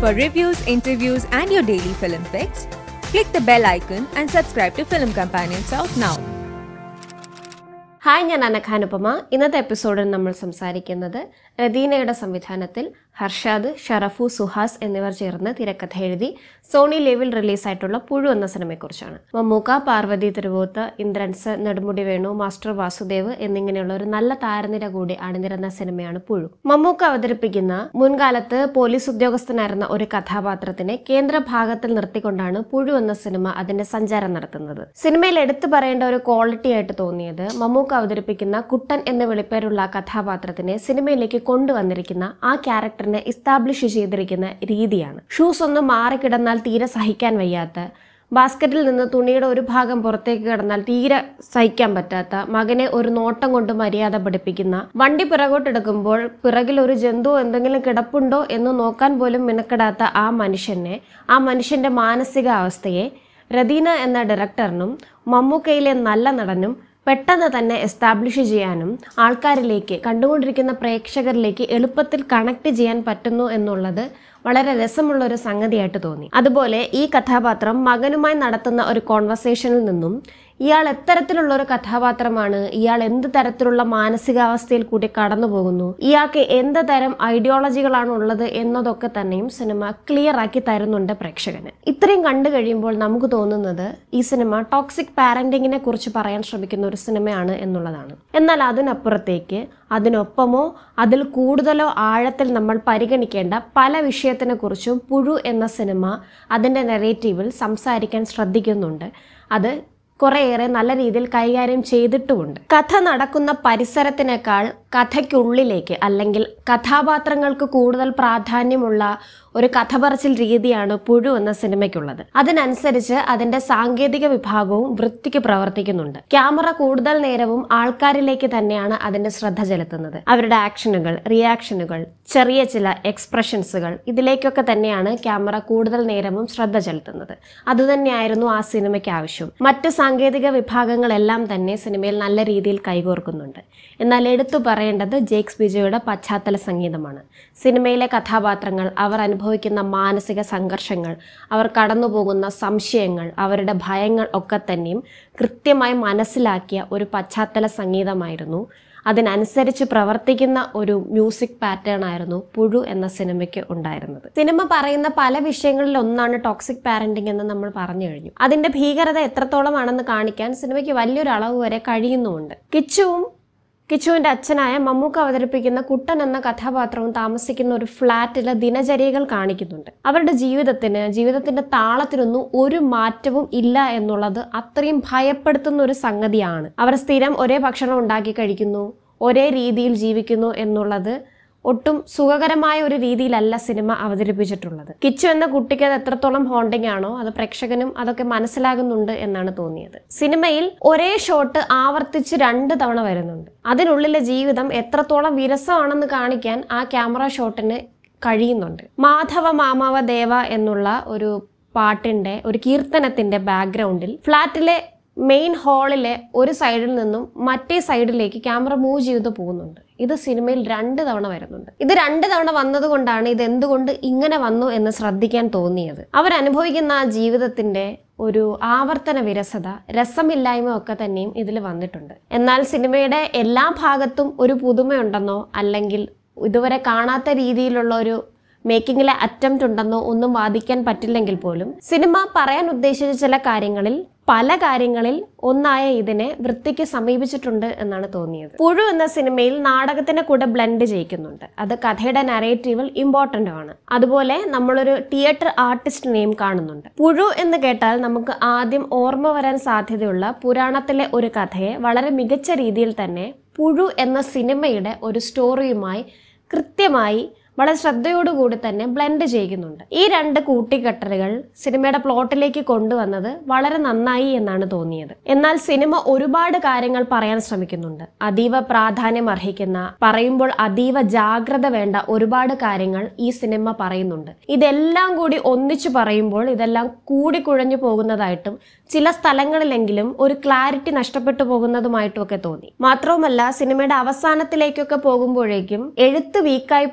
For reviews, interviews, and your daily film fix, click the bell icon and subscribe to Film Companion South now. Hi ഞാൻ അനഖാനുപമ ഇന്നത്തെ എപ്പിസോഡിൽ നമ്മൾ സംസാരിക്കുന്നത് രദീനയുടെ സംവിധാനത്തിൽ ഹർഷാദ് ഷറഫു സുഹാസ് എന്നിവർ ചേർന്ന് തിരക്കഥ എഴുതി സോണി ലേവിൽ റിലീസായിട്ടുള്ള പുഴു എന്ന സിനിമയെക്കുറിച്ചാണ് മമ്മൂക്ക പാർവതി തിരുവോത്ത് ഇന്ദ്രൻസ് നെടുമുടി വേണു മാസ്റ്റർ വാസുദേവ് എന്നിങ്ങനെയുള്ള ഒരു നല്ല താരനിര കൂടി അണിനിരന്ന സിനിമയാണ് പുഴു മമ്മൂക്ക അവതരിപ്പിക്കുന്ന മുൻകാലത്ത് പോലീസ് ഉദ്യോഗസ്ഥനായിരുന്ന ഒരു കഥാപാത്രത്തിനെ കേന്ദ്ര ഭാഗത്തിൽ നിർത്തിക്കൊണ്ടാണ് പുഴു എന്ന സിനിമ അതിന്റെ സഞ്ചാരം നടത്തുന്നത് സിനിമയിൽ എടുത്തു പറയേണ്ട ഒരു ക്വാളിറ്റി ആയിട്ട് തോന്നിയത് മമ്മൂക്ക അവതരിപ്പിക്കുന്ന കുട്ടൻ എന്ന് വിളിപ്പേരുള്ള കഥാപാത്രത്തിനെ സിനിമയിലേക്ക് കൊണ്ടുവന്നിരിക്കുന്ന ആ ക്യാരക്ടറിനെ ഇസ്താബ്ലിഷ് ചെയ്തിരിക്കുന്ന രീതിയാണ് ഷൂസ് ഒന്ന് മാറിക്കിടന്നാൽ തീരെ സഹിക്കാൻ വയ്യാത്ത ബാസ്ക്കറ്റിൽ നിന്ന് തുണിയുടെ ഒരു ഭാഗം പുറത്തേക്ക് കിടന്നാൽ തീരെ സഹിക്കാൻ പറ്റാത്ത മകനെ ഒരു നോട്ടം കൊണ്ട് മര്യാദ പഠിപ്പിക്കുന്ന വണ്ടി പിറകോട്ടെടുക്കുമ്പോൾ പിറകിൽ ഒരു ജന്തു എന്തെങ്കിലും കിടപ്പുണ്ടോ എന്ന് നോക്കാൻ പോലും മിനക്കെടാത്ത ആ മനുഷ്യനെ ആ മനുഷ്യന്റെ മാനസികാവസ്ഥയെ രദീന എന്ന ഡയറക്ടറിനും മമ്മൂക്കയിലെ നല്ല നടനും പെട്ടെന്ന് തന്നെ എസ്റ്റാബ്ലിഷ് ചെയ്യാനും ആൾക്കാരിലേക്ക് കണ്ടുകൊണ്ടിരിക്കുന്ന പ്രേക്ഷകരിലേക്ക് എളുപ്പത്തിൽ കണക്ട് ചെയ്യാൻ പറ്റുന്നു എന്നുള്ളത് വളരെ രസമുള്ള ഒരു സംഗതിയായിട്ട് തോന്നി അതുപോലെ ഈ കഥാപാത്രം മകനുമായി നടത്തുന്ന ഒരു കോൺവെർസേഷനിൽ നിന്നും ഇയാൾ എത്തരത്തിലുള്ള ഒരു കഥാപാത്രമാണ് ഇയാൾ എന്ത് തരത്തിലുള്ള മാനസികാവസ്ഥയിൽ കൂടി കടന്നു പോകുന്നു ഇയാൾക്ക് എന്ത് തരം ഐഡിയോളജികളാണ് ഉള്ളത് എന്നതൊക്കെ തന്നെയും സിനിമ ക്ലിയർ ആക്കി തരുന്നുണ്ട് പ്രേക്ഷകന് ഇത്രയും കണ്ടു കഴിയുമ്പോൾ നമുക്ക് തോന്നുന്നത് ഈ സിനിമ ടോക്സിക് പാരന്റിങ്ങിനെ കുറിച്ച് പറയാൻ ശ്രമിക്കുന്ന ഒരു സിനിമയാണ് എന്നുള്ളതാണ് എന്നാൽ അതിനപ്പുറത്തേക്ക് അതിനൊപ്പമോ അതിൽ കൂടുതലോ ആഴത്തിൽ നമ്മൾ പരിഗണിക്കേണ്ട പല വിഷയത്തിനെ കുറിച്ചും പുഴു എന്ന സിനിമ അതിൻ്റെ നെറേറ്റീവിൽ സംസാരിക്കാൻ ശ്രദ്ധിക്കുന്നുണ്ട് അത് കുറേയേറെ നല്ല രീതിയിൽ കൈകാര്യം ചെയ്തിട്ടുമുണ്ട് കഥ നടക്കുന്ന പരിസരത്തിനേക്കാൾ കഥയ്ക്കുള്ളിലേക്ക് അല്ലെങ്കിൽ കഥാപാത്രങ്ങൾക്ക് കൂടുതൽ പ്രാധാന്യമുള്ള ഒരു കഥ പറച്ചിൽ രീതിയാണ് പുഴു എന്ന സിനിമയ്ക്കുള്ളത് അതിനനുസരിച്ച് അതിന്റെ സാങ്കേതിക വിഭാഗവും വൃത്തിക്ക് പ്രവർത്തിക്കുന്നുണ്ട് ക്യാമറ കൂടുതൽ നേരവും ആൾക്കാരിലേക്ക് തന്നെയാണ് അതിന്റെ ശ്രദ്ധ ചെലുത്തുന്നത് അവരുടെ ആക്ഷനുകൾ റിയാക്ഷനുകൾ ചെറിയ ചില എക്സ്പ്രഷൻസുകൾ ഇതിലേക്കൊക്കെ തന്നെയാണ് ക്യാമറ കൂടുതൽ നേരവും ശ്രദ്ധ ചെലുത്തുന്നത് അതുതന്നെയായിരുന്നു ആ സിനിമയ്ക്ക് ആവശ്യം മറ്റ് സാങ്കേതിക വിഭാഗങ്ങളെല്ലാം തന്നെ സിനിമയിൽ നല്ല രീതിയിൽ കൈകോർക്കുന്നുണ്ട് എന്നാൽ എടുത്തു പറയേണ്ടത് ജേക്സ് ബിജോയുടെ പശ്ചാത്തല സംഗീതമാണ് സിനിമയിലെ കഥാപാത്രങ്ങൾ അവർ അനുഭവിക്കുന്ന മാനസിക സംഘർഷങ്ങൾ അവർ കടന്നുപോകുന്ന സംശയങ്ങൾ അവരുടെ ഭയങ്ങൾ ഒക്കെ തന്നെയും കൃത്യമായി മനസ്സിലാക്കിയ ഒരു പശ്ചാത്തല സംഗീതമായിരുന്നു അതിനനുസരിച്ച് പ്രവർത്തിക്കുന്ന ഒരു മ്യൂസിക് പാറ്റേൺ ആയിരുന്നു പുഴു എന്ന സിനിമയ്ക്ക് ഉണ്ടായിരുന്നത് സിനിമ പറയുന്ന പല വിഷയങ്ങളിൽ ഒന്നാണ് ടോക്സിക് പാരന്റിംഗ് എന്ന് നമ്മൾ പറഞ്ഞു കഴിഞ്ഞു അതിന്റെ ഭീകരത എത്രത്തോളമാണെന്ന് കാണിക്കാൻ സിനിമയ്ക്ക് വലിയൊരു അളവ് വരെ കഴിയുന്നുമുണ്ട് കിച്ചുവും കിച്ചുവിന്റെ അച്ഛനായ മമ്മൂക്ക അവതരിപ്പിക്കുന്ന കുട്ടൻ എന്ന കഥാപാത്രവും താമസിക്കുന്ന ഒരു ഫ്ലാറ്റിലെ ദിനചര്യകൾ കാണിക്കുന്നുണ്ട് അവരുടെ ജീവിതത്തിന് ജീവിതത്തിന്റെ താളത്തിനൊന്നും ഒരു മാറ്റവും ഇല്ല എന്നുള്ളത് അത്രയും ഭയപ്പെടുത്തുന്ന ഒരു സംഗതിയാണ് അവർ സ്ഥിരം ഒരേ ഭക്ഷണം ഉണ്ടാക്കി കഴിക്കുന്നു ഒരേ രീതിയിൽ ജീവിക്കുന്നു എന്നുള്ളത് ഒട്ടും സുഖകരമായ ഒരു രീതിയിലല്ല സിനിമ അവതരിപ്പിച്ചിട്ടുള്ളത് കിച്ചു എന്ന കുട്ടിക്ക് അത് എത്രത്തോളം ഹോണ്ടിങ് ആണോ അത് പ്രേക്ഷകനും അതൊക്കെ മനസ്സിലാകുന്നുണ്ട് എന്നാണ് തോന്നിയത് സിനിമയിൽ ഒരേ ഷോട്ട് ആവർത്തിച്ച് രണ്ട് തവണ വരുന്നുണ്ട് അതിനുള്ളിലെ ജീവിതം എത്രത്തോളം വിരസമാണെന്ന് കാണിക്കാൻ ആ ക്യാമറ ഷോട്ടിന് കഴിയുന്നുണ്ട് മാധവ മാമാവ ദേവ എന്നുള്ള ഒരു പാട്ടിന്റെ ഒരു കീർത്തനത്തിന്റെ ബാക്ക്ഗ്രൗണ്ടിൽ ഫ്ലാറ്റിലെ മെയിൻ ഹാളിലെ ഒരു സൈഡിൽ നിന്നും മറ്റേ സൈഡിലേക്ക് ക്യാമറ മൂവ് ചെയ്ത് പോകുന്നുണ്ട് ഇത് സിനിമയിൽ രണ്ട് തവണ വരുന്നുണ്ട് ഇത് രണ്ട് തവണ വന്നതുകൊണ്ടാണ് ഇത് എന്തുകൊണ്ട് ഇങ്ങനെ വന്നു എന്ന് ശ്രദ്ധിക്കാൻ തോന്നിയത് അവരനുഭവിക്കുന്ന ആ ജീവിതത്തിന്റെ ഒരു ആവർത്തന വിരസത രസമില്ലായ്മ ഒക്കെ തന്നെയും ഇതിൽ വന്നിട്ടുണ്ട് എന്നാൽ സിനിമയുടെ എല്ലാ ഭാഗത്തും ഒരു പുതുമയുണ്ടെന്നോ അല്ലെങ്കിൽ ഇതുവരെ കാണാത്ത രീതിയിലുള്ള ഒരു മേക്കിങ്ങിലെ അറ്റംപ്റ്റ് ഉണ്ടെന്നോ ഒന്നും വാദിക്കാൻ പറ്റില്ലെങ്കിൽ പോലും സിനിമ പറയാൻ ഉദ്ദേശിച്ച ചില കാര്യങ്ങളിൽ പല കാര്യങ്ങളിൽ ഒന്നായ ഇതിനെ വൃത്തിക്ക് സമീപിച്ചിട്ടുണ്ട് എന്നാണ് തോന്നിയത് പുഴു എന്ന സിനിമയിൽ നാടകത്തിന്റെ കൂടെ ബ്ലെൻഡ് ചെയ്യിക്കുന്നുണ്ട് അത് കഥയുടെ നരേറ്റീവിൽ ഇമ്പോർട്ടൻ്റ് ആണ് അതുപോലെ നമ്മളൊരു തിയേറ്റർ ആർട്ടിസ്റ്റിനെയും കാണുന്നുണ്ട് പുഴു എന്ന് കേട്ടാൽ നമുക്ക് ആദ്യം ഓർമ്മ വരാൻ സാധ്യതയുള്ള പുരാണത്തിലെ ഒരു കഥയെ വളരെ മികച്ച രീതിയിൽ തന്നെ പുഴു എന്ന സിനിമയുടെ ഒരു സ്റ്റോറിയുമായി കൃത്യമായി വളരെ ശ്രദ്ധയോടുകൂടി തന്നെ ബ്ലെൻഡ് ചെയ്യുന്നുണ്ട് ഈ രണ്ട് കൂട്ടിക്കെട്ടലുകൾ സിനിമയുടെ പ്ലോട്ടിലേക്ക് കൊണ്ടുവന്നത് വളരെ നന്നായി എന്നാണ് തോന്നിയത് എന്നാൽ സിനിമ ഒരുപാട് കാര്യങ്ങൾ പറയാൻ ശ്രമിക്കുന്നുണ്ട് അതീവ പ്രാധാന്യം അർഹിക്കുന്ന പറയുമ്പോൾ അതീവ ജാഗ്രത വേണ്ട ഒരുപാട് കാര്യങ്ങൾ ഈ സിനിമ പറയുന്നുണ്ട് ഇതെല്ലാം കൂടി ഒന്നിച്ചു പറയുമ്പോൾ ഇതെല്ലാം കൂടിക്കുഴഞ്ഞു പോകുന്നതായിട്ടും ചില സ്ഥലങ്ങളിലെങ്കിലും ഒരു ക്ലാരിറ്റി നഷ്ടപ്പെട്ടു പോകുന്നതുമായിട്ടും ഒക്കെ തോന്നി മാത്രവുമല്ല സിനിമയുടെ അവസാനത്തിലേക്കൊക്കെ പോകുമ്പോഴേക്കും എഴുത്ത് വീക്കായി പോവുകയും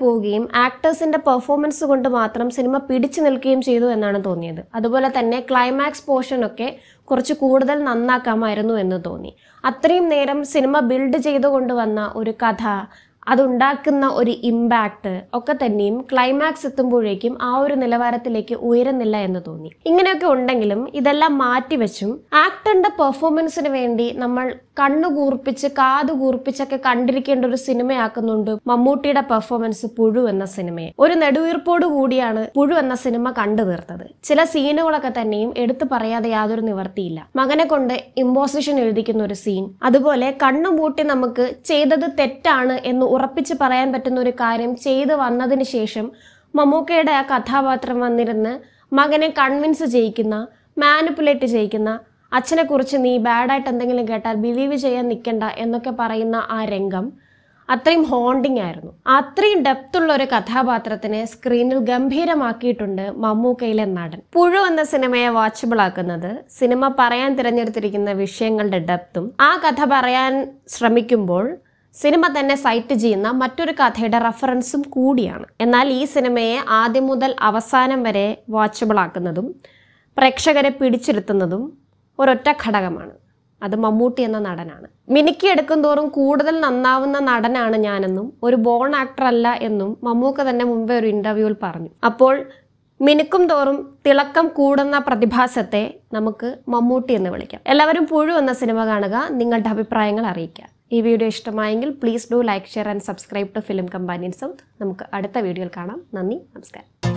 ആക്ടേഴ്സിന്റെ പെർഫോമൻസ് കൊണ്ട് മാത്രം സിനിമ പിടിച്ചു നിൽക്കുകയും ചെയ്തു എന്നാണ് തോന്നിയത് അതുപോലെ തന്നെ ക്ലൈമാക്സ് പോർഷൻ ഒക്കെ കുറച്ച് കൂടുതൽ നന്നാക്കാമായിരുന്നു എന്ന് തോന്നി അത്രയും നേരം സിനിമ ബിൽഡ് ചെയ്തുകൊണ്ട് വന്ന ഒരു കഥ അതുണ്ടാക്കുന്ന ഒരു ഇമ്പാക്റ്റ് ഒക്കെ തന്നെയും ക്ലൈമാക്സ് എത്തുമ്പോഴേക്കും ആ ഒരു നിലവാരത്തിലേക്ക് ഉയരുന്നില്ല എന്ന് തോന്നി ഇങ്ങനെയൊക്കെ ഉണ്ടെങ്കിലും ഇതെല്ലാം മാറ്റിവെച്ചും ആക്ടറിന്റെ പെർഫോമൻസിന് വേണ്ടി നമ്മൾ കണ്ണു കൂർപ്പിച്ച് കാതു കൂർപ്പിച്ചൊക്കെ കണ്ടിരിക്കേണ്ട ഒരു സിനിമയാക്കുന്നുണ്ട് മമ്മൂട്ടിയുടെ പെർഫോമൻസ് പുഴു എന്ന സിനിമയെ ഒരു നെടുവീർപ്പോട് കൂടിയാണ് പുഴു എന്ന സിനിമ കണ്ടു തീർത്തത് ചില സീനുകളൊക്കെ തന്നെയും എടുത്തു പറയാതെ യാതൊരു നിവർത്തിയില്ല മകനെ കൊണ്ട് ഇമ്പോസിഷൻ എഴുതിക്കുന്ന ഒരു സീൻ അതുപോലെ കണ്ണു മൂട്ടി നമുക്ക് ചെയ്തത് തെറ്റാണ് എന്ന് ഉറപ്പിച്ച് പറയാൻ പറ്റുന്ന ഒരു കാര്യം ചെയ്തു വന്നതിന് ശേഷം മമ്മൂക്കയുടെ ആ കഥാപാത്രം വന്നിരുന്ന് മകനെ കൺവിൻസ് ചെയ്യിക്കുന്ന മാനിപ്പുലേറ്റ് ചെയ്യിക്കുന്ന അച്ഛനെ കുറിച്ച് നീ ബാഡായിട്ട് എന്തെങ്കിലും കേട്ടാൽ ബിലീവ് ചെയ്യാൻ നിൽക്കണ്ട എന്നൊക്കെ പറയുന്ന ആ രംഗം അത്രയും ഹോണ്ടിങ് ആയിരുന്നു അത്രയും ഡെപ്ത് ഉള്ള ഒരു കഥാപാത്രത്തിനെ സ്ക്രീനിൽ ഗംഭീരമാക്കിയിട്ടുണ്ട് മമ്മൂക്കയിലെ നടൻ പുഴു എന്ന സിനിമയെ വാച്ചബിൾ ആക്കുന്നത് സിനിമ പറയാൻ തിരഞ്ഞെടുത്തിരിക്കുന്ന വിഷയങ്ങളുടെ ഡെപ്തും ആ കഥ പറയാൻ ശ്രമിക്കുമ്പോൾ സിനിമ തന്നെ സൈറ്റ് ചെയ്യുന്ന മറ്റൊരു കഥയുടെ റെഫറൻസും കൂടിയാണ് എന്നാൽ ഈ സിനിമയെ ആദ്യം മുതൽ അവസാനം വരെ വാച്ചബിൾ ആക്കുന്നതും പ്രേക്ഷകരെ പിടിച്ചിരുത്തുന്നതും ഒരൊറ്റ ഘടകമാണ് അത് മമ്മൂട്ടി എന്ന നടനാണ് മിനുക്കിയെടുക്കും തോറും കൂടുതൽ നന്നാവുന്ന നടനാണ് ഞാനെന്നും ഒരു ബോൺ ആക്ടർ അല്ല എന്നും മമ്മൂക്ക തന്നെ മുമ്പേ ഒരു ഇന്റർവ്യൂവിൽ പറഞ്ഞു അപ്പോൾ മിനുക്കും തോറും തിളക്കം കൂടുന്ന പ്രതിഭാസത്തെ നമുക്ക് മമ്മൂട്ടി എന്ന് വിളിക്കാം എല്ലാവരും പുഴു എന്ന സിനിമ കാണുക നിങ്ങളുടെ അഭിപ്രായങ്ങൾ അറിയിക്കുക ഈ വീഡിയോ ഇഷ്ടമായെങ്കിൽ please do like share and subscribe to Film Companion South നമുക്ക് അടുത്ത വീഡിയോയിൽ കാണാം നന്ദി നമസ്കാരം